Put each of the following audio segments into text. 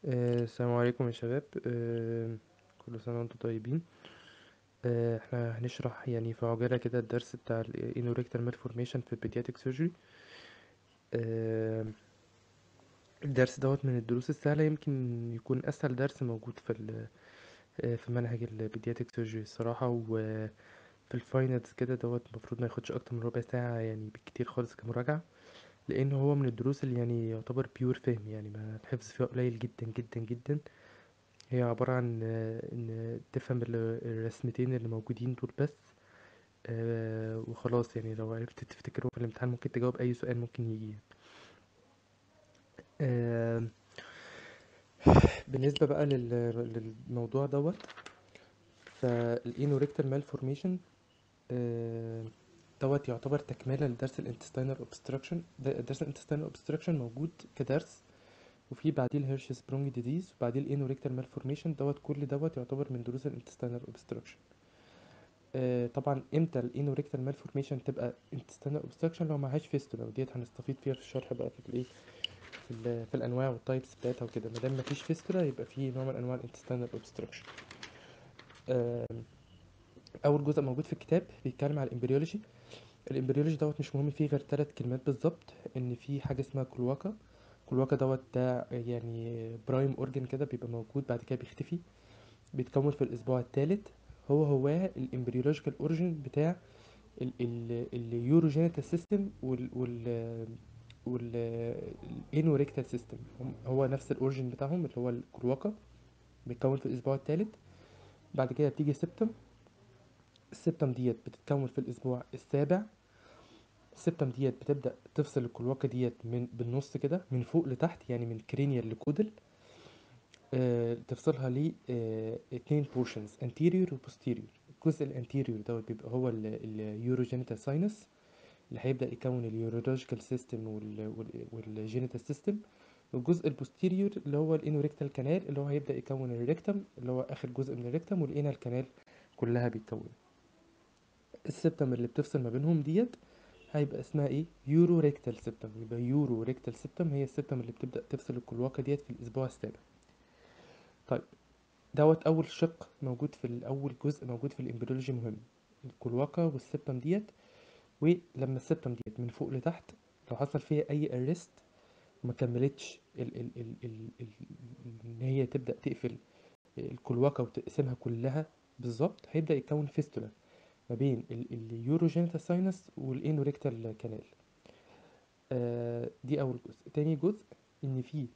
آه، السلام عليكم يا شباب آه، كل سنة وانتم طيبين آه، احنا هنشرح يعني في عجالة كده الدرس بتاع ال Endorectal malformation في pediatric surgery آه، الدرس دوت من الدروس السهلة يمكن يكون أسهل درس موجود في ال آه، في منهج ال pediatric surgery الصراحة وفي الفاينلز كده دوت المفروض ما ياخدش أكتر من ربع ساعة يعني بالكتير خالص كمراجعة لأن هو من الدروس اللي يعني يعتبر بيور فهم يعني ما الحفظ فيها قليل جدا جدا جدا هي عبارة عن آه، إن تفهم ال- الرسمتين اللي موجودين دول بس آه، وخلاص يعني لو عرفت تفتكرهم في الامتحان ممكن تجاوب أي سؤال ممكن يجي آه، بالنسبة بقى لل- للموضوع دوت فالإينوريكتال مالفورميشن دوت يعتبر تكملة لدرس الانتستينال اوبستراكشن درس الانتستينال اوبستراكشن موجود كدرس وفي بعديه الهيرشز برونج ديزيز وبعديه الانوريكتال مالفورميشن دوت كل دوت يعتبر من دروس الانتستينال اوبستراكشن آه طبعا امتى الانوريكتال مالفورميشن تبقى انتستينال اوبستراكشن لو معهاش فيستولا وديت هنستفيد فيها في الشرح بقى في الايه في, ال- في الانواع والتايبس بتاعتها وكده ما دام مفيش فيستولا يبقى في نوع من انواع الانتستينال اوبستراكشن آه اول جزء موجود في الكتاب بيتكلم على الامبريولوجي الامبريولوجي دوت مش مهم فيه غير ثلاث كلمات بالظبط ان في حاجه اسمها كلواكا كلواكا دوت ده يعني برايم اورجن كده بيبقى موجود بعد كده بيختفي بيتكون في الاسبوع الثالث هو هو الامبريولوجيكال اوريجين بتاع اليوروجينيتال سيستم وال وال والانوريكتال سيستم هو نفس الاوريجين بتاعهم اللي هو الكلواكا بيتكون في الاسبوع الثالث بعد كده بتيجي سبتم السبتم ديت بتتكون في الاسبوع السابع السبتم ديت بتبدأ تفصل الكلواكة ديت من بالنص كده من فوق لتحت يعني من كرينيال لكودل آه تفصلها ل آه اتنين بورشنز anterior و posterior الجزء الانتيريور دوت بيبقى هو اليوروجينيتال ساينس اللي هيبدأ يكون اليورولوجيكال سيستم والجينيتال سيستم والجزء البوستيريور اللي هو الانوريكتال كانال اللي هو هيبدأ يكون الريكتم اللي هو آخر جزء من الريكتم والانال كانال كلها بيتكون السبتم اللي بتفصل ما بينهم ديت هيبقى اسمها ايه يورو ريكتال سيبتم يبقى يورو ريكتال سيبتم هي السيبتم اللي بتبدأ تفصل الكلواكة ديت في الأسبوع السابع طيب دوت أول شق موجود في الأول جزء موجود في الإمبريولوجي مهم الكلواكة والسيبتم ديت ولما السيبتم ديت من فوق لتحت لو حصل فيها أي أرست وما كملتش ال ال ال ال ال إن هي تبدأ تقفل الكلواكة وتقسمها كلها بالظبط هيبدأ يتكون فيستولا ما بين اليوروجينيتال ساينس والانوريكتال كانال آه دي اول جزء تاني جزء ان في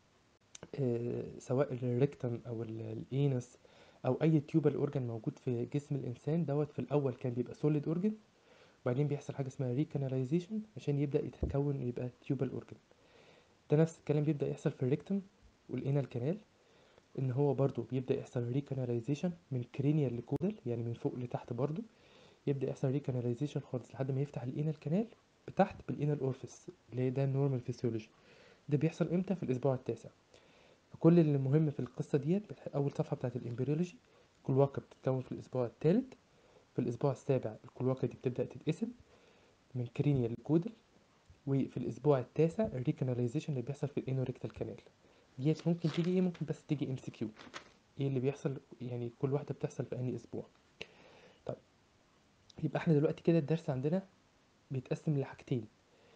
آه سواء الريكتم او الانس او اي تيوبال اورجان موجود في جسم الانسان دوت في الاول كان بيبقى سوليد اورجان وبعدين بيحصل حاجه اسمها ريكاناليزيشن عشان يبدا يتكون يبقى تيوبال اورجان ده نفس الكلام بيبدا يحصل في الريكتم والانال كانال ان هو برضو بيبدا يحصل ريكاناليزيشن من كرينيال لكودال يعني من فوق لتحت برضو يبدا يحصل ريكاناليزيشن خالص لحد ما يفتح الانال كانال بتحت بالانال اورفيس اللي هي ده النورمال فيسيولوجي ده بيحصل امتى في الاسبوع التاسع فكل اللي مهم في القصه ديت اول صفحه بتاعت الامبريولوجي كلواكه بتتكون في الاسبوع الثالث في الاسبوع السابع الكلواكه دي بتبدا تتقسم من كرينيال لكودل وفي الاسبوع التاسع الريكاناليزيشن اللي بيحصل في الانوريكتال كانال ديت ممكن تيجي ايه ممكن بس تيجي ام سي كيو ايه اللي بيحصل يعني كل واحده بتحصل في انهي اسبوع طيب يبقى احنا دلوقتي كده الدرس عندنا بيتقسم لحاجتين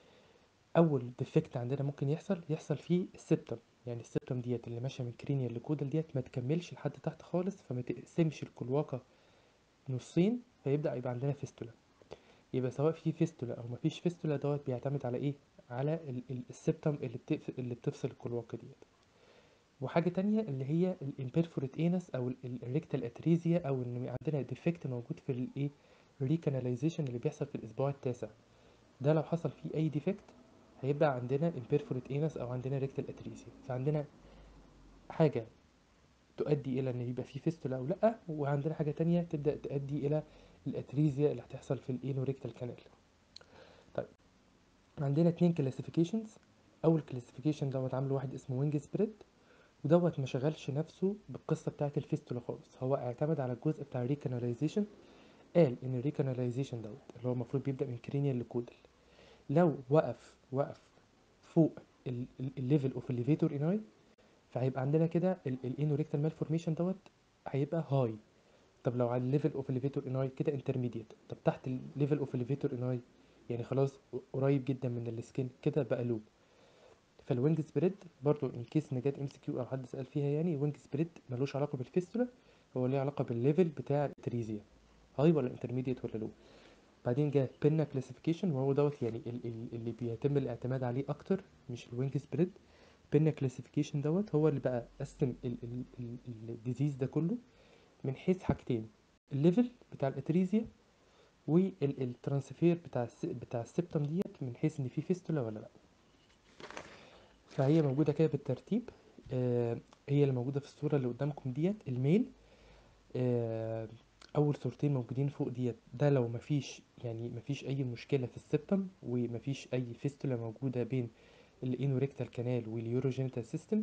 اول ديفكت عندنا ممكن يحصل يحصل فيه السبتم يعني السبتم ديت اللي ماشيه من كرينيال لكودال ديت ما تكملش لحد تحت خالص فما تقسمش الكلواكه نصين فيبدا يبقى عندنا فيستولا يبقى سواء في فيستولا او مفيش فيستولا دوت بيعتمد على ايه على ال- ال- السبتم اللي بتقفل اللي بتفصل الكلواكه ديت وحاجه تانية اللي هي الامبيرفوريت انس او الريكتال اتريزيا او ان عندنا ديفكت موجود في الايه ريكاناليزيشن اللي بيحصل في الاسبوع التاسع ده لو حصل فيه اي ديفكت هيبقى عندنا imperforate anus او عندنا rectal atresia فعندنا حاجة تؤدي الى ان يبقى فيه فيستولا او لا وعندنا حاجة تانية تبدأ تؤدي الى الاتريزيا اللي هتحصل في الانوريكتال كانال طيب عندنا اتنين كلاسيفيكيشنز اول كلاسيفيكيشن دوت عامله واحد اسمه وينج سبريد ودوت ما شغلش نفسه بالقصة بتاعة الفيستولا خالص هو اعتمد على الجزء بتاع الريكاناليزيشن قال ان الريكاناليزيشن دوت اللي هو المفروض بيبدأ من كرينيال لكودل لو وقف وقف فوق الليفل اوف الليفيتور اناي فهيبقى عندنا كده الانو ريكتال مالفورميشن دوت هيبقى هاي طب لو على الليفل اوف الليفيتور اناي كده انترميديت طب تحت الليفل اوف الليفيتور اناي يعني خلاص قريب جدا من السكين كده بقى لو فالوينج سبريد برضو ان كيس ان جت ام سي كيو او حد سال فيها يعني وينج سبريد ملوش علاقه بالفيستولا هو ليه علاقه بالليفل بتاع الاتريزيا هاي ولا انترميديت ولا لو بعدين جه بينا كلاسيفيكيشن وهو دوت يعني ال- ال- اللي بيتم الاعتماد عليه اكتر مش الوينج سبريد بينا كلاسيفيكيشن دوت هو اللي بقى قسم الديزيز ده كله من حيث حاجتين الليفل بتاع الاتريزيا والترانسفير بتاع الس... بتاع السبتم ديت من حيث ان في فيستولا ولا لا فهي موجوده كده بالترتيب آه هي اللي موجوده في الصوره اللي قدامكم ديت الميل آه اول صورتين موجودين فوق ديت ده لو مفيش يعني مفيش اي مشكله في السبتم ومفيش اي فيستولا موجوده بين الانوريكتال كانال واليوروجينيتال سيستم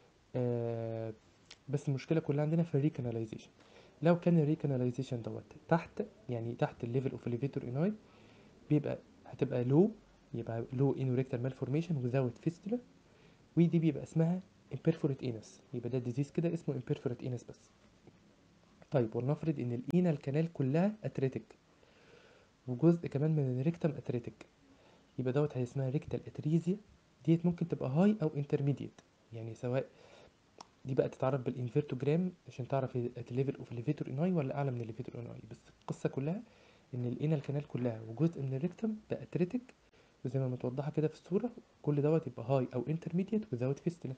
آه بس المشكله كلها عندنا في الريكاناليزيشن لو كان الريكاناليزيشن دوت تحت يعني تحت الليفل اوف الليفيتور اناي بيبقى هتبقى لو يبقى لو انوريكتال مالفورميشن وزاوت فيستولا ودي بيبقى اسمها imperforate anus يبقى ده ديزيز كده اسمه imperforate anus بس طيب ولنفرض ان الاينا الكنال كلها اتريتك وجزء كمان من الريكتم اتريتك يبقى دوت هي اسمها ريكتال اتريزيا ديت ممكن تبقى هاي او انترميديت يعني سواء دي بقى تتعرف بالانفيرتوجرام عشان تعرف الليفل اوف الليفيتور اناي ولا اعلى من الليفيتور اناي بس القصه كلها ان الاينا الكنال كلها وجزء من الريكتم بقى اتريتك وزي ما متوضحه كده في الصوره كل دوت يبقى هاي او انترميديت وزاوت فيستولا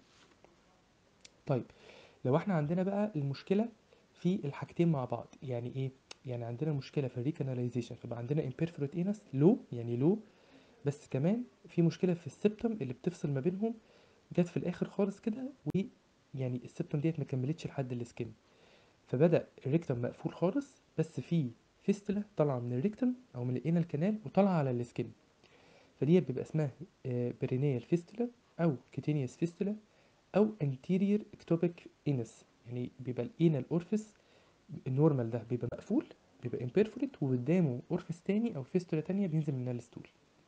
طيب لو احنا عندنا بقى المشكله في الحاجتين مع بعض يعني ايه يعني عندنا مشكله في الريكاناليزيشن فبقى عندنا imperforate anus لو يعني لو بس كمان في مشكله في السبتم اللي بتفصل ما بينهم جت في الاخر خالص كده ويعني السبتم ديت ما كملتش لحد السكن فبدا الريكتم مقفول خالص بس في فيستولا طالعه من الريكتم او من الانال كانال وطالعه على السكن فدي بيبقى اسمها برينيال فيستولا او كيتينيوس فيستولا او anterior ectopic anus يعني بيبقى الانال اورفيس النورمال ده بيبقى مقفول بيبقى imperforate وقدامه اورفيس تاني او فيستولا تانية بينزل منها الستول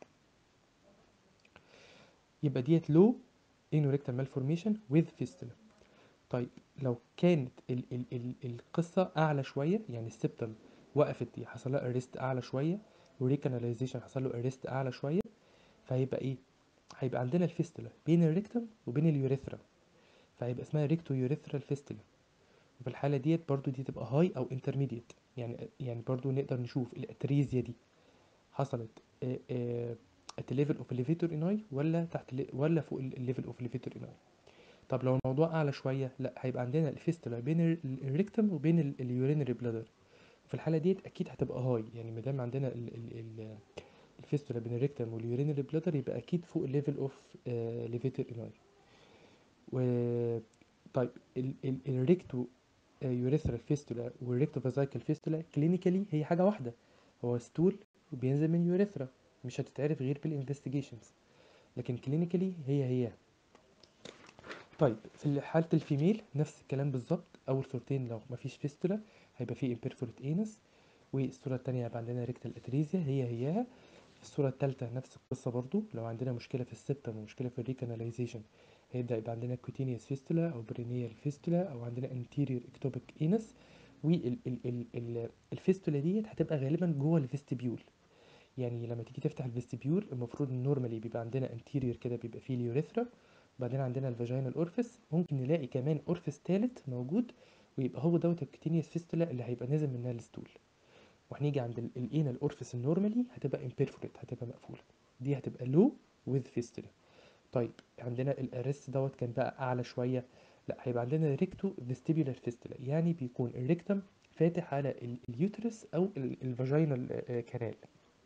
يبقى ديت لو انوريكتال مالفورميشن with فيستولا طيب لو كانت ال ال ال القصة أعلى شوية يعني السبتم وقفت دي حصل لها ارست أعلى شوية وريكاناليزيشن حصل له ارست أعلى شوية فهيبقى إيه؟ هيبقى عندنا الفيستولا بين الريكتم وبين اليوريثرا فهيبقى اسمها ريكتو يوريثرال فيستولا وفي الحالة ديت برضو دي تبقى هاي أو انترميديت يعني يعني برضو نقدر نشوف الاتريزيا دي حصلت at the level of elevator اناي ولا تحت ولا فوق الليفل اوف elevator اناي طب لو الموضوع اعلى شويه لا هيبقى عندنا الفيستولا بين الريكتم وبين اليورينري بلادر في الحاله ديت اكيد هتبقى هاي يعني ما دام عندنا ال ال ال الفيستولا بين الريكتم واليورينري بلادر يبقى اكيد فوق الليفل اوف ليفيتر اناي و طيب الريكتو يوريثرال فيستولا والريكتو فازايكال فيستولا كلينيكالي هي حاجه واحده هو ستول وبينزل من يوريثرا مش هتتعرف غير بالانفستيجيشنز لكن كلينيكالي هي هي طيب في حالة الفيميل نفس الكلام بالظبط أول صورتين لو مفيش فيستولا هيبقى فيه imperforate anus والصورة التانية هيبقى عندنا ريكتال اتريزيا هي هياها الصورة التالتة نفس القصة برضو لو عندنا مشكلة في السبتم ومشكلة في الريكاناليزيشن هيبدأ يبقى عندنا كوتينيوس فيستولا أو برينيال فيستولا أو عندنا anterior ectopic anus والفيستولا ديت هتبقى غالبا جوه الفيستبيول يعني لما تيجي تفتح الفيستبيول المفروض نورمالي بيبقى عندنا انتيريور كده بيبقى فيه اليوريثرا وبعدين عندنا الفاجينال اورفيس ممكن نلاقي كمان اورفيس تالت موجود ويبقى هو دوت الكتينيوس فيستولا اللي هيبقى نازل منها الستول وهنيجي عند الانال اورفيس النورمالي هتبقى امبيرفوريت هتبقى مقفوله دي هتبقى لو وذ فيستولا طيب عندنا الارست دوت كان بقى اعلى شويه لا هيبقى عندنا ريكتو فيستيبولار فيستولا يعني بيكون الريكتم فاتح على اليوترس او الفاجينال كانال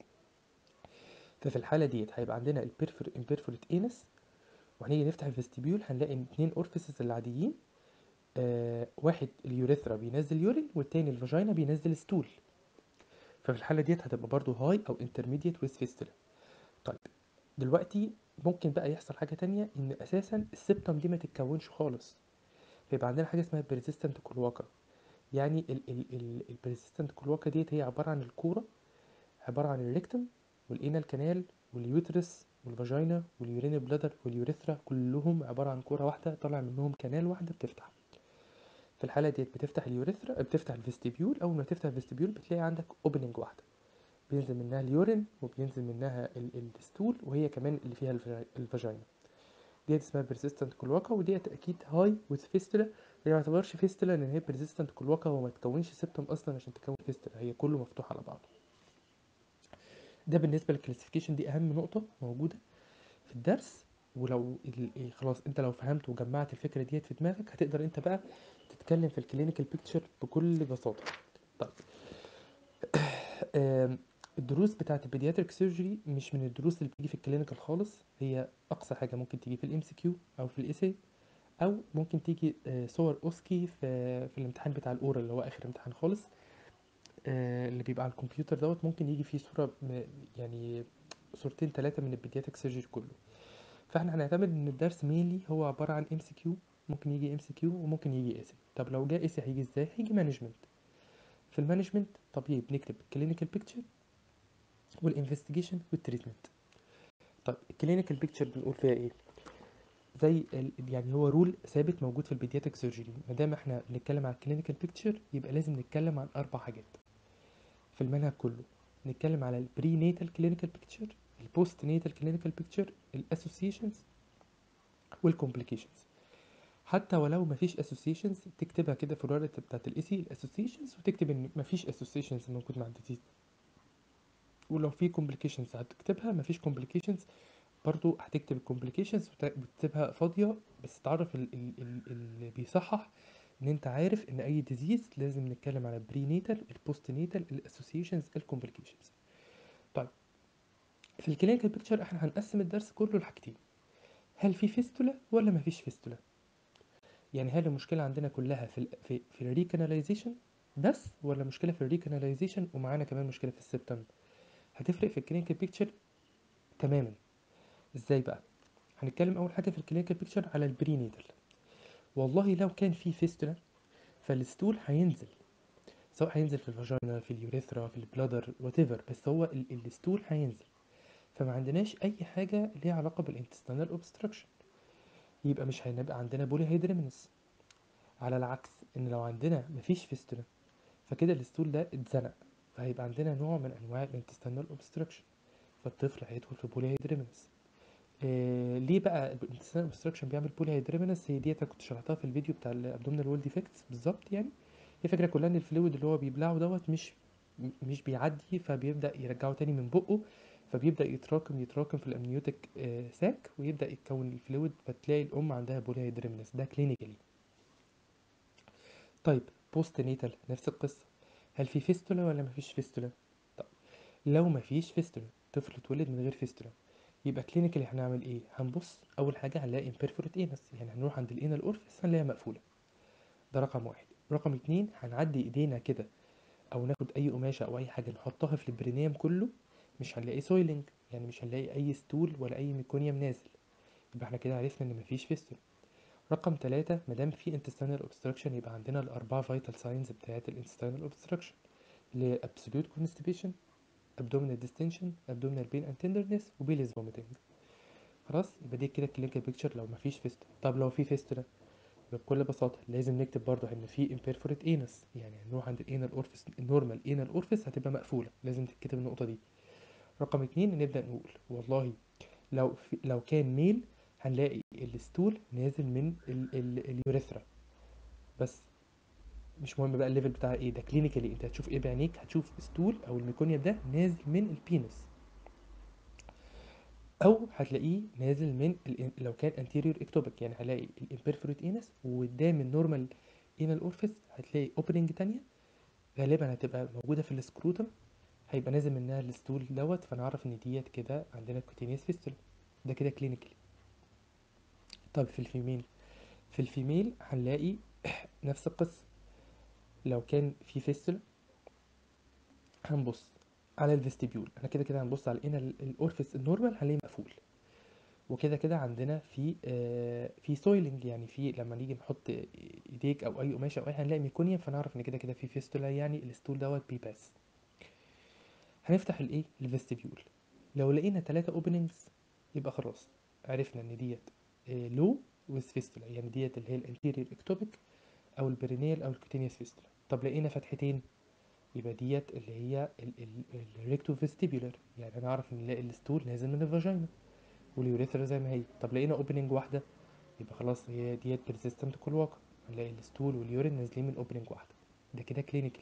ففي الحالة ديت هيبقى عندنا البيرفوريت انس وهنيجي نفتح الفستيبيول هنلاقي اتنين اورفيسز العاديين آه واحد اليوريثرا بينزل يورين والتاني الفاجينا بينزل ستول ففي الحالة ديت هتبقى برضو هاي او انترميديت ويز فيستولا طيب دلوقتي ممكن بقى يحصل حاجة تانية ان اساسا السبتم دي ما تتكونش خالص فيبقى عندنا حاجة اسمها بيرسيستنت كلواكا يعني البيرسيستنت كلواكا ديت هي عبارة عن الكورة عبارة عن الريكتم والانال كانال واليوترس والفاجينا واليورين بلادر واليوريثرا كلهم عباره عن كوره واحده طالع منهم كنال واحده بتفتح في الحاله ديت بتفتح اليوريثرا بتفتح الفيستيبيول اول ما تفتح الفيستيبيول بتلاقي عندك اوبننج واحده بينزل منها اليورين وبينزل منها ال- الستول وهي كمان اللي فيها الفا- الفاجينا ديت اسمها persistent كلواكا وديت اكيد هاي with fistula هي ما تعتبرش فيستولا لان هي persistent كلواكا وما تكونش سيبتم اصلا عشان تكون فيستولا هي كله مفتوح على بعضه ده بالنسبه للكلاسيفيكيشن دي اهم نقطه موجوده في الدرس ولو ال- إيه خلاص انت لو فهمت وجمعت الفكره ديت في دماغك هتقدر انت بقى تتكلم في الكلينيكال بيكتشر بكل بساطه طيب آم، الدروس بتاعت البيدياتريك سيرجري مش من الدروس اللي بتيجي في الكلينيكال خالص هي اقصى حاجه ممكن تيجي في الام سي كيو او في الايساي او ممكن تيجي آه، صور اوسكي في في الامتحان بتاع الاورال اللي هو اخر امتحان خالص آه، اللي بيبقى على الكمبيوتر دوت ممكن يجي فيه صوره م- يعني صورتين ثلاثه من البيدياتريك سيرجري كله فاحنا هنعتمد ان الدرس مينلي هو عباره عن ام سي كيو ممكن يجي ام سي كيو وممكن يجي ايسي طب لو جه ايسي هيجي ازاي هيجي مانجمنت في المانجمنت طبيعي بنكتب الكلينيكال بيكتشر والانفستيجيشن والتريتمنت طيب الكلينيكال بيكتشر بنقول فيها ايه زي ال... يعني هو رول ثابت موجود في البيدياتريك سيرجري ما دام احنا بنتكلم عن الكلينيكال بيكتشر يبقى لازم نتكلم عن اربع حاجات في المنهج كله نتكلم على البري ناتال كلينيكال بيكتشر البوست ناتال كلينيكال بيكتشر الاسوسيشنز والكومبليكيشنز حتى ولو مفيش اسوسيشنز تكتبها كده في الورقه بتاعت الاي سي الاسوسيشنز وتكتب ان مفيش اسوسيشنز موجود مع الديزيز ولو في كومبليكيشنز هتكتبها مفيش كومبليكيشنز برضو هتكتب الكومبليكيشنز وتسيبها فاضيه بس تعرف ال- ال- ال- اللي بيصحح ان انت عارف ان اي ديزيز لازم نتكلم على بري نيتال البوست نيتال الاسوسيشنز الكومبليكيشنز طيب في الكلينيكال بيكتشر احنا هنقسم الدرس كله لحاجتين هل في فيستولا ولا مفيش فيستولا يعني هل المشكله عندنا كلها في ال في في الريكاناليزيشن بس ولا مشكله في الريكاناليزيشن ومعانا كمان مشكله في السبتم هتفرق في الكلينيكال بيكتشر تماما ازاي بقى هنتكلم اول حاجه في الكلينيكال بيكتشر على البري نيتال والله لو كان في فيستولا فالستول هينزل سواء هينزل في الفاجينا في اليوريثرا في البلادر وات بس هو ال- الستول هينزل فما عندناش اي حاجه ليها علاقه بالانتستينال اوبستراكشن يبقى مش هيبقى عندنا بولي هيدريمينس على العكس ان لو عندنا مفيش فيستولا فكده الستول ده اتزنق فهيبقى عندنا نوع من انواع الانتستينال اوبستراكشن فالطفل هيدخل في بولي هيدريمينس إيه ليه بقى الانتستينال اوبستراكشن بيعمل بولي هيدريمينس هي ديت أنا كنت شرحتها في الفيديو بتاع الابدومينال وول ديفكتس بالظبط يعني هي الفكره كلها ان الفلويد اللي هو بيبلعه دوت مش مش بيعدي فبيبدا يرجعه تاني من بقه فبيبدا يتراكم يتراكم في الامنيوتيك آه، ساك ويبدا يتكون الفلويد فتلاقي الام عندها بولي هيدريمينس ده كلينيكالي طيب بوست نيتال نفس القصه هل في فيستولا ولا مفيش فيستولا طب لو مفيش فيستولا طفل اتولد من غير فيستولا يبقى كلينيكالي هنعمل ايه هنبص اول حاجه هنلاقي امبيرفورت انس يعني هنروح عند الانال اورفيس هنلاقيها مقفوله ده رقم واحد رقم اتنين هنعدي ايدينا كده او ناخد اي قماشه او اي حاجه نحطها في البرينيوم كله مش هنلاقي سويلنج يعني مش هنلاقي اي ستول ولا اي ميكونيوم نازل يبقى احنا كده عرفنا ان مفيش فيستول رقم ثلاثة مادام في intestinal obstruction يبقى عندنا الأربعة vital signs بتاعت ال intestinal obstruction اللي هي absolute constipation abdominal distension abdominal pain and tenderness وبيليز vomiting خلاص يبقى دي كده clinical picture لو مفيش فيستولا طب لو في فيستولا يبقى بكل بساطة لازم نكتب برضه ان في imperforate anus يعني هنروح عند الانال اورفيس النورمال انال اورفيس هتبقى مقفولة لازم تتكتب النقطة دي رقم اتنين نبدأ نقول والله لو في لو كان ميل هنلاقي الستول نازل من ال ال اليوريثرا بس مش مهم بقى الليفل بتاعها ايه ده كلينيكالي انت هتشوف ايه بعينيك هتشوف ستول او الميكونيوم ده نازل من البينس او هتلاقيه نازل من ال لو كان anterior ectopic يعني هلاقي الامبيرفوريت انس وقدام النورمال انال اورفيس هتلاقي اوبننج تانية غالبا هتبقى موجودة في السكروتم هيبقى نازل منها الستول دوت فنعرف ان ديت كده عندنا كوتينيوس فيستول ده كده كلينيكالي طب في الفيميل في الفيميل هنلاقي نفس القصة لو كان في فيستول هنبص على الفيستيبيول انا كده كده هنبص على الانال الاورفيس النورمال هنلاقيه مقفول وكده كده عندنا في آه في سويلنج يعني في لما نيجي نحط ايديك او اي قماشه او اي حاجه هنلاقي ميكونيوم فنعرف ان كده كده في فيستولا يعني الستول دوت بيباس هنفتح الايه الفيستيبيول لو لقينا ثلاثة اوبننجز يبقى خلاص عرفنا ان ديت لو ويز فيستولا يعني ديت اللي هي الانتيريور اكتوبيك او البرينيال او الكوتينيوس فيستولا طب لقينا فتحتين يبقى ديت اللي هي الريكتو فيستيبولار يعني انا اعرف ان نلاقي الستول نازل من الفاجينا واليوريثرا زي ما هي طب لقينا اوبننج واحده يبقى خلاص هي ديت بيرسيستنت كل واقع هنلاقي الستول واليورين نازلين من اوبننج واحده ده كده كلينيكلي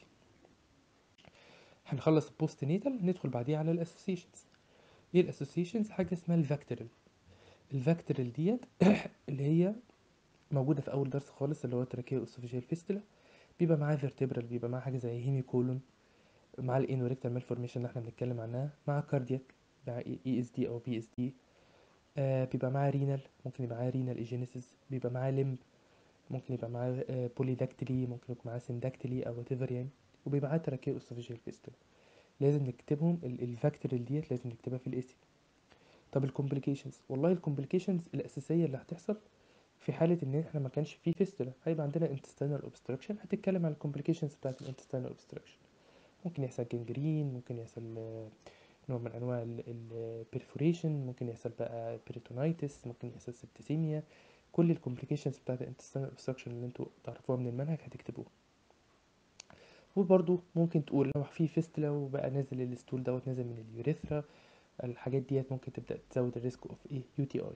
هنخلص البوست نيتال ندخل بعديها على الاسوسيشنز ايه الاسوسيشنز حاجه اسمها الفاكتورال الفاكتورال ديت اللي هي موجوده في اول درس خالص اللي هو تراكيو اسوفيجيال فيستولا بيبقى معاه فيرتبرال بيبقى معاه حاجه زي هيمي كولون مع الانوريكتال مالفورميشن اللي احنا بنتكلم عنها مع كاردياك مع اي اس دي او بي اس دي آه بيبقى معاه رينال ممكن يبقى معاه رينال ايجينيسيس بيبقى معاه لمب ممكن يبقى معاه آه بوليداكتيلي ممكن يبقى معاه سنداكتيلي او وات ايفر يعني وبيبقى معاه تراكيو اسوفيجيال فيستولا لازم نكتبهم الفاكتورال ديت لازم نكتبها في الاسم طب الكومبليكيشنز والله الكومبليكيشنز الاساسيه اللي هتحصل في حاله ان احنا ما كانش فيه فيستولا هيبقى عندنا intestinal obstruction هتتكلم عن الكومبليكيشنز بتاعت الانتستينال obstruction ممكن يحصل جنجرين ممكن يحصل نوع من انواع البرفوريشن ممكن يحصل بقى بيريتونايتس ممكن يحصل سبتسيميا كل الكومبليكيشنز بتاعت الانتستينال obstruction اللي انتوا تعرفوها من المنهج هتكتبوها وبرضو ممكن تقول لو في فيستولا وبقى نازل الستول دوت نازل من اليوريثرا الحاجات ديت ممكن تبدا تزود الريسك اوف ايه يو تي اي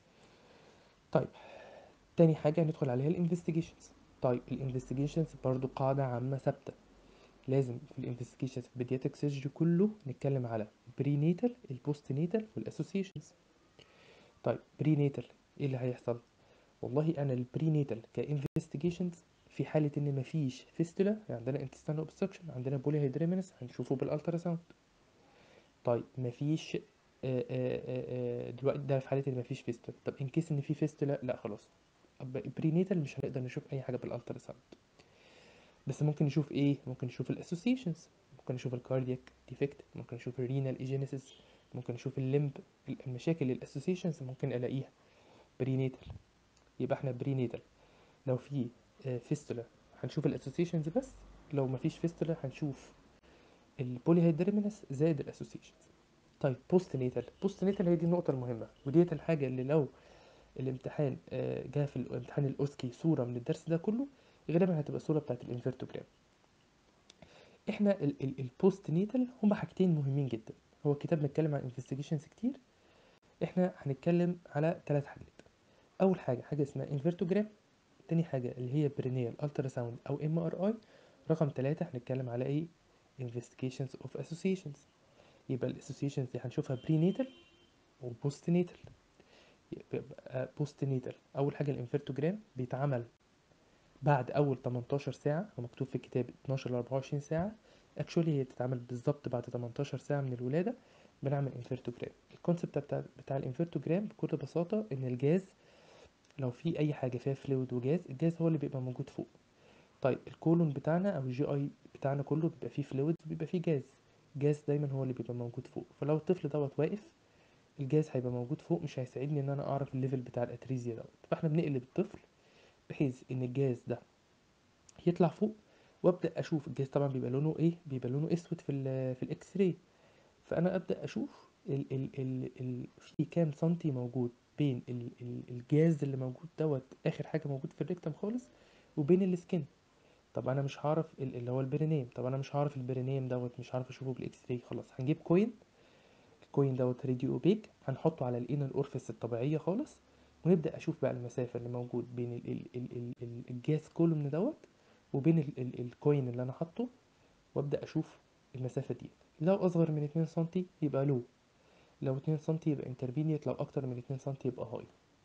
طيب تاني حاجه هندخل عليها الانفستيجيشنز طيب الانفستيجيشنز برضو قاعده عامه ثابته لازم في الانفستيجيشنز في البيدياتريك سيرجري كله نتكلم على بري نيتال البوست نيتال والاسوسيشنز طيب بري نيتال ايه اللي هيحصل والله انا البري نيتال كانفستيجيشنز في حاله ان مفيش فيستولا يعني عندنا انتستينال اوبستراكشن عندنا بولي هيدريمينس هنشوفه بالالترا ساوند طيب مفيش آآ آآ دلوقتي ده في حاله ان مفيش فيستولا طب ان كيس ان في فيستولا لا خلاص بري نيتال مش هنقدر نشوف اي حاجه بالالترا ساوند بس ممكن نشوف ايه ممكن نشوف الاسوسيشنز ممكن نشوف الكاردياك ديفكت ممكن نشوف الرينال ايجينيسيس ممكن نشوف الليمب المشاكل الاسوسيشنز ممكن الاقيها بري نيتال يبقى احنا بري نيتال لو في فيستولا هنشوف الاسوسيشنز بس لو مفيش فيستولا هنشوف البولي هيدريمينس زائد الاسوسيشنز طيب بوست نيتال بوست نيتال هي دي النقطه المهمه وديت الحاجه اللي لو الامتحان جه في الامتحان الاوسكي صوره من الدرس ده كله غالبا هتبقى صوره بتاعت الانفيرتوجرام احنا البوست نيتال هما حاجتين مهمين جدا هو الكتاب بيتكلم عن انفستيجيشنز كتير احنا هنتكلم على ثلاث حاجات اول حاجه حاجه اسمها انفيرتوجرام تاني حاجه اللي هي برينيال الترا ساوند او ام ار اي رقم ثلاثة هنتكلم على ايه investigations of associations يبقى الاسوسيشنز دي هنشوفها بري نيتال وبوست نيتال يبقى بوست نيتال اول حاجه الانفيرتوجرام بيتعمل بعد اول 18 ساعه هو مكتوب في الكتاب 12 ل 24 ساعه اكشولي هي بتتعمل بالظبط بعد 18 ساعه من الولاده بنعمل انفيرتوجرام الكونسيبت بتاع بتاع الانفيرتوجرام بكل بساطه ان الجاز لو في اي حاجه فيها فلويد وجاز الجاز هو اللي بيبقى موجود فوق طيب الكولون بتاعنا او الجي اي بتاعنا كله بيبقى فيه فلويد وبيبقى فيه جاز الجاز دايما هو اللي بيبقى موجود فوق فلو الطفل دوت واقف الجاز هيبقى موجود فوق مش هيساعدني ان انا اعرف الليفل بتاع الاتريزيا دوت فاحنا بنقلب الطفل بحيث ان الجاز ده يطلع فوق وابدا اشوف الجاز طبعا بيبقى لونه ايه بيبقى لونه اسود في ال في الاكس راي فانا ابدا اشوف ال ال ال ال في كام سنتي موجود بين ال ال الجاز اللي موجود دوت اخر حاجه موجود في الريكتم خالص وبين السكن طب انا مش هعرف اللي هو البرينيم طب انا مش هعرف البرينيم دوت مش هعرف اشوفه بالاكس راي خلاص هنجيب كوين الكوين دوت راديو اوبيك هنحطه على الانال اورفيس الطبيعيه خالص ونبدا اشوف بقى المسافه اللي موجود بين ال ال ال ال ال الجاز كولوم دوت وبين ال ال الكوين اللي انا حاطه وابدا اشوف المسافه دي لو اصغر من 2 سم يبقى لو لو 2 سم يبقى انترميديت لو اكتر من 2 سم يبقى هاي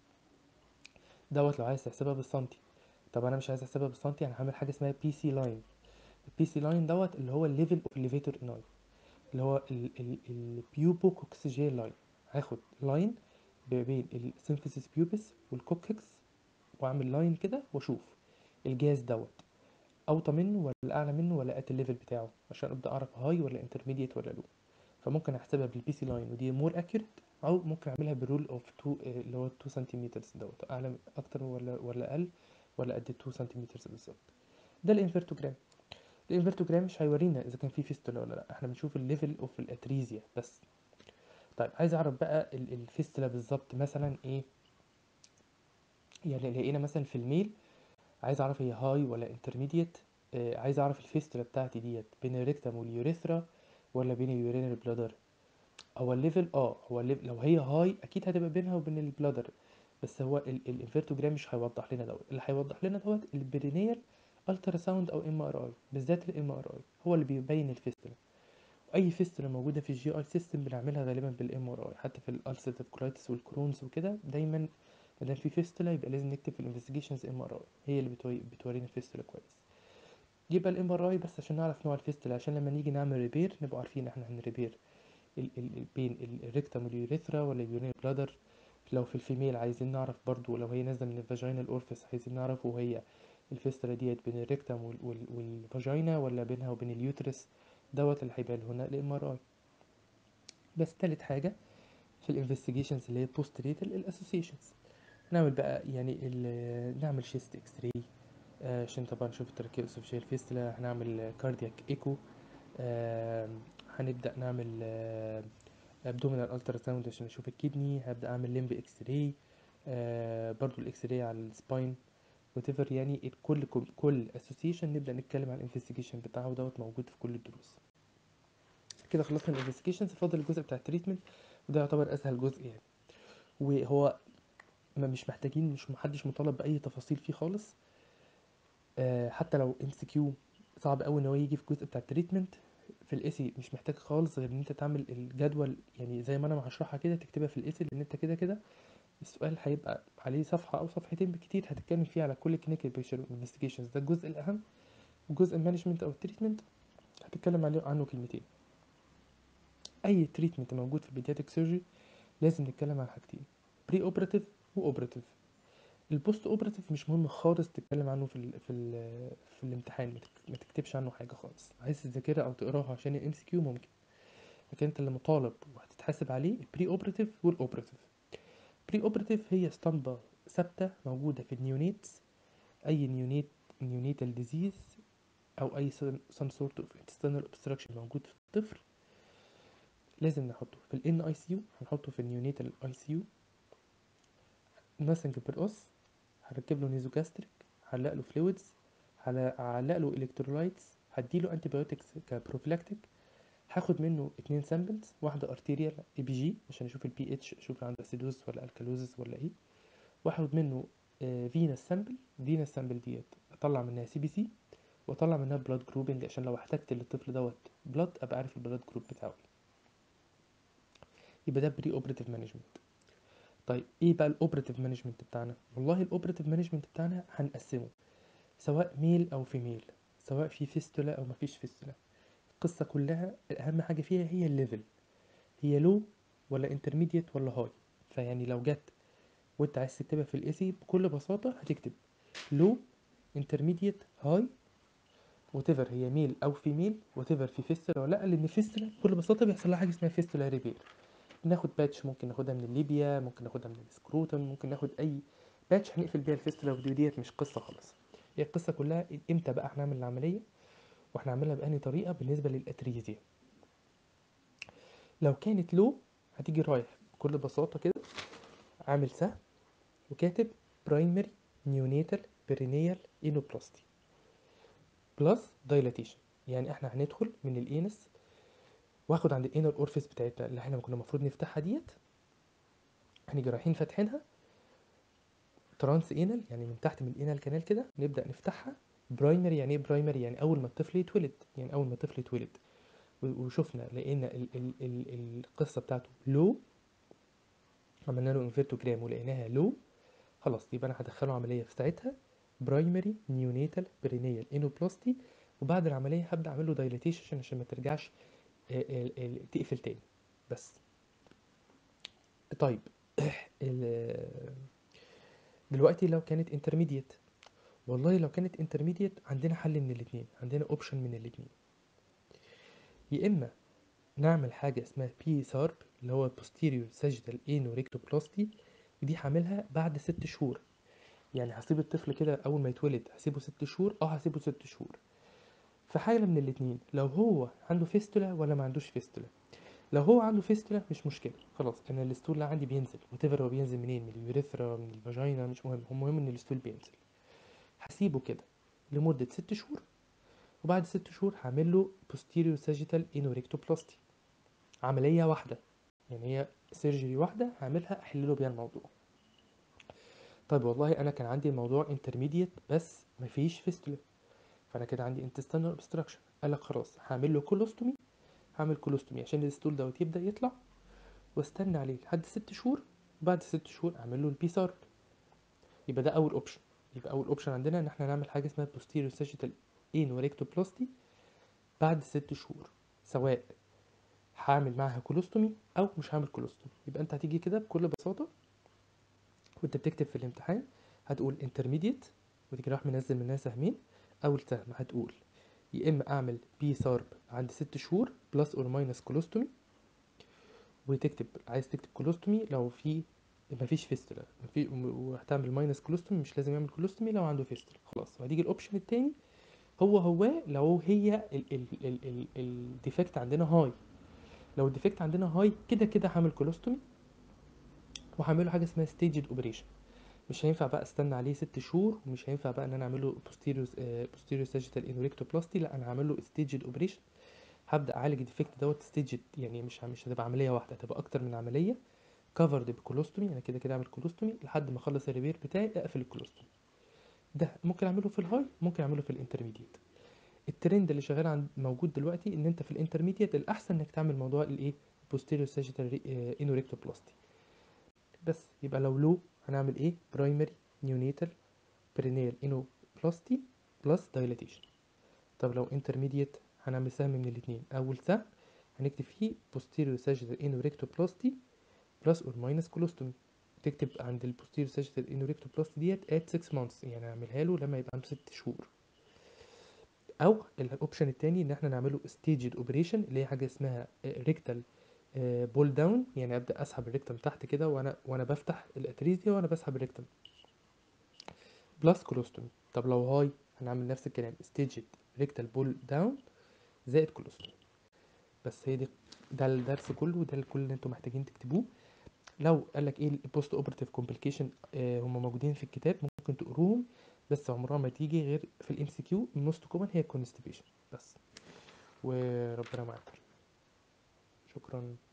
دوت لو عايز تحسبها بالسنتي طب انا مش عايز احسبها بالسنتي انا هعمل حاجه اسمها بي سي لاين البي سي لاين دوت اللي هو الليفل اوف ليفيتور اناي اللي هو البيوبو كوكسيجين لاين هاخد لاين بين السيمفيسيس بيوبس والكوككس واعمل لاين كده واشوف الجاز دوت اوطى منه ولا اعلى منه ولا ات الليفل بتاعه عشان ابدا اعرف هاي ولا انترميديت ولا لو فممكن احسبها بالبي سي لاين ودي مور اكيوريت او ممكن اعملها بالرول اوف 2 اللي هو 2 سنتيمتر دوت اعلى اكتر ولا ولا اقل ولا قد 2 سنتيمتر بالظبط ده الانفيرتوجرام الانفيرتوجرام مش هيورينا اذا كان في فيستولا ولا لا احنا بنشوف الليفل اوف الاتريزيا بس طيب عايز اعرف بقى ال- الفيستولا بالظبط مثلا ايه يعني لقينا مثلا في الميل عايز اعرف هي هاي ولا انترميديت آه عايز اعرف الفيستولا بتاعتي ديت بين الريكتم واليوريثرا ولا بين اليورينري بلادر هو الليفل اه هو الليفل لو هي هاي اكيد هتبقى بينها وبين البلادر بس هو الانفيرتوجرام مش هيوضح لنا دوت اللي هيوضح لنا دوت البرينيال الترا ساوند او ام ار اي بالذات الام ار اي هو اللي بيبين الفيستولا اي فيستولا موجوده في الجي اي سيستم بنعملها غالبا بالام ار اي حتى في الالسيتيف كولايتس والكرونز وكده دايما ما دام في فيستولا يبقى لازم نكتب في الانفستيجيشنز ام ار اي هي اللي بتوري بتورينا الفيستولا كويس يبقى الام ار اي بس عشان نعرف نوع الفيستولا عشان لما نيجي نعمل ريبير نبقى عارفين احنا هنريبير ال ال بين ال- الريكتم واليوريثرا ولا اليورين بلادر لو في الفيميل عايزين نعرف برضو لو هي نازله من الفاجينا الاورفيس عايزين نعرف وهي الفيستولا ديت بين الريكتم وال وال والفاجينا ولا بينها وبين اليوترس دوت اللي هيبان هنا الام ار اي بس تالت حاجه في الانفستيجيشنز اللي هي بوست ريتال الاسوسيشنز نعمل بقى يعني ال- نعمل شيست اكس راي عشان طبعا نشوف التركيب الاسوفيجيال فيستولا هنعمل كاردياك ايكو هنبدا نعمل ابدومينال الترا ساوند عشان اشوف الكدني هبدا اعمل ليمب اكس راي برضو الاكس راي على السباين وتفر يعني الكل كل اسوسيشن نبدا نتكلم عن الانفستيجيشن بتاعه ودوت موجود في كل الدروس كده خلصنا الانفستيجيشنز فاضل الجزء بتاع التريتمنت وده يعتبر اسهل جزء يعني وهو ما مش محتاجين مش محدش مطالب باي تفاصيل فيه خالص آه، حتى لو ام سي كيو صعب قوي ان هو يجي في الجزء بتاع التريتمنت في الايسي مش محتاج خالص غير ان انت تعمل الجدول يعني زي ما انا هشرحها كده تكتبها في الايسي لان انت كده كده السؤال هيبقى عليه صفحه او صفحتين بكتير هتتكلم فيه على كل كلينيكال بيكتشر انفستيجيشنز ده الجزء الاهم وجزء المانجمنت او التريتمنت هتتكلم عليه عنه كلمتين اي تريتمنت موجود في البيدياتريك سيرجري لازم نتكلم عن حاجتين بري اوبراتيف واوبراتيف البوست اوبراتيف مش مهم خالص تتكلم عنه في ال في ال في الامتحان ما تك- ما تكتبش عنه حاجه خالص عايز تذاكرها او تقراها عشان الام سي كيو ممكن لكن انت اللي مطالب وهتتحاسب عليه البري اوبراتيف والاوبراتيف بري اوبراتيف هي اسطمبه ثابته موجوده في النيونيتس اي نيونيت نيونيتال ديزيز او اي سم سورت اوف intestinal obstruction موجود في الطفل لازم نحطه في الان اي سي يو هنحطه في النيونيتال اي سي يو ماسنج بالاس هركب له نيزوجاستريك هعلق له فلويدز هعلق له الكترولايتس هديله انتي بايوتكس كبروفلاكتيك هاخد منه اتنين سامبلز واحده ارتيريال اي بي جي عشان اشوف البي اتش اشوف عنده اسيدوز ولا الكالوزس ولا ايه واخد منه فينس سامبل فينس سامبل ديت اطلع منها سي بي سي واطلع منها بلاد جروبنج عشان لو احتجت للطفل دوت بلاد ابقى عارف البلاد جروب بتاعه إيه. يبقى ده بري اوبراتيف مانجمنت طيب ايه بقى الاوبراتيف مانجمنت بتاعنا والله الاوبراتيف مانجمنت بتاعنا هنقسمه سواء ميل او فيميل سواء في فيستولا او مفيش فيستولا القصه كلها اهم حاجه فيها هي الليفل هي لو ولا انترميديت ولا هاي فيعني لو جت وانت عايز تكتبها في الايسي بكل بساطه هتكتب لو انترميديت هاي وتفر هي ميل او فيميل وتفر في فيستولا ولا لا لان فيستولا بكل بساطه بيحصل لها حاجه اسمها فيستولا ريبير ناخد باتش ممكن ناخدها من الليبيا ممكن ناخدها من السكروتم ممكن ناخد اي باتش هنقفل بيها الفيستولا ودي ديت مش قصه خالص هي القصه كلها امتى بقى هنعمل العمليه واحنا هنعملها بأنهي طريقه بالنسبه للاتريزيا لو كانت لو هتيجي رايح بكل بساطه كده عامل سهم وكاتب برايمري نيونيتال بيرينيال انوبلاستي بلس دايلاتيشن يعني احنا هندخل من الانس واخد عند الانر اورفيس بتاعتنا اللي احنا كنا المفروض نفتحها ديت هنيجي رايحين فاتحينها ترانس انال يعني من تحت من الانال كانال كده نبدا نفتحها برايمري يعني ايه برايمري يعني اول ما الطفل يتولد يعني اول ما الطفل يتولد و- وشفنا لقينا ال ال ال القصه بتاعته لو عملنا له انفيرتوجرام ولقيناها لو خلاص يبقى انا هدخله عمليه في ساعتها برايمري نيونيتال برينيال انوبلاستي وبعد العمليه هبدا اعمل له دايليتيشن عشان ما ترجعش آه، ال- ال- تقفل تاني بس طيب ال- دلوقتي لو كانت انترميديت والله لو كانت انترميديت عندنا حل من الاتنين عندنا اوبشن من الاتنين يا اما نعمل حاجه اسمها بي سارب اللي هو posterior sagittal anorectoplasty ودي هعملها بعد ست شهور يعني هسيب الطفل كده اول ما يتولد هسيبه ست شهور اه هسيبه ست شهور في حاجه من الاتنين لو هو عنده فيستولا ولا ما عندوش فيستولا لو هو عنده فيستولا مش مشكله خلاص انا الستول اللي عندي بينزل وتفر هو بينزل منين من اليوريثرا من الفاجينا مش مهم هو المهم ان الستول بينزل هسيبه كده لمده ست شهور وبعد ست شهور هعمل له posterior sagittal inorectoplasty عمليه واحده يعني هي سيرجري واحده هعملها احل له بيها الموضوع طيب والله انا كان عندي الموضوع intermediate بس مفيش فيستولا فانا كده عندي intestinal obstruction قال لك خلاص هعمل له كولوستومي هعمل كولوستومي عشان الستول دوت يبدا يطلع واستنى عليه لحد ست شهور بعد ست شهور اعمل له البيسار يبقى ده اول اوبشن يبقى اول اوبشن عندنا ان احنا نعمل حاجه اسمها posterior sagittal inorectoplasty بعد ست شهور سواء هعمل معاها كولوستومي او مش هعمل كولوستومي يبقى انت هتيجي كده بكل بساطه وانت بتكتب في الامتحان هتقول intermediate وتيجي راح منزل منها سهمين اول سهم هتقول يا اما اعمل بي سارب عند ست شهور بلس اور ماينس كولوستومي وتكتب عايز تكتب كولوستومي لو في مفيش فيستولا في وهتعمل ماينس كولوستومي مش لازم يعمل كولوستومي لو عنده فيستولا خلاص وهتيجي الاوبشن التاني هو هو لو هي الديفكت عندنا هاي لو الديفكت عندنا هاي كده كده هعمل كولوستومي وهعمله حاجه اسمها ستيجد اوبريشن مش هينفع بقى استنى عليه ست شهور ومش هينفع بقى ان انا اعمله posterior آه posterior sagittal inorectoplasty لا انا هعمله staged اوبريشن هبدا اعالج الديفكت دوت staged يعني مش مش هتبقى عمليه واحده هتبقى اكتر من عمليه covered بكولوستومي انا كده كده اعمل كولوستومي لحد ما اخلص الريبير بتاعي اقفل الكولوستومي ده ممكن اعمله في الهاي ممكن اعمله في الانترميديت الترند اللي شغال عند موجود دلوقتي ان انت في الانترميديت الاحسن انك تعمل موضوع الايه posterior sagittal inorectoplasty بس يبقى لو لو هنعمل ايه برايمري نيونيتال برينيال انوبلاستي بلس دايلاتيشن طب لو انترميديت هنعمل سهم من الاثنين اول سهم هنكتب فيه posterior sagittal inorectoplasty بلس اور ماينس كولوستومي تكتب عند ال posterior sagittal inorectoplasty ديت at 6 months يعني اعملها له لما يبقى عنده 6 شهور او الاوبشن التاني ان احنا نعمله staged اوبريشن اللي هي حاجه اسمها ريكتال بول داون يعني ابدا اسحب الريكتم تحت كده وانا وانا بفتح الاتريزيا وانا بسحب الريكتم بلس كولوستومي طب لو هاي هنعمل نفس الكلام ستيجد ريكتال بول داون زائد كولوستومي بس هي دي ده الدرس كله وده الكل اللي انتم محتاجين تكتبوه لو قال لك ايه البوست اوبرتيف كومبليكيشن هم موجودين في الكتاب ممكن تقروهم بس عمرها ما تيجي غير في الام سي كيو الموست كومن هي الكونستيبيشن بس وربنا معاكم شكرا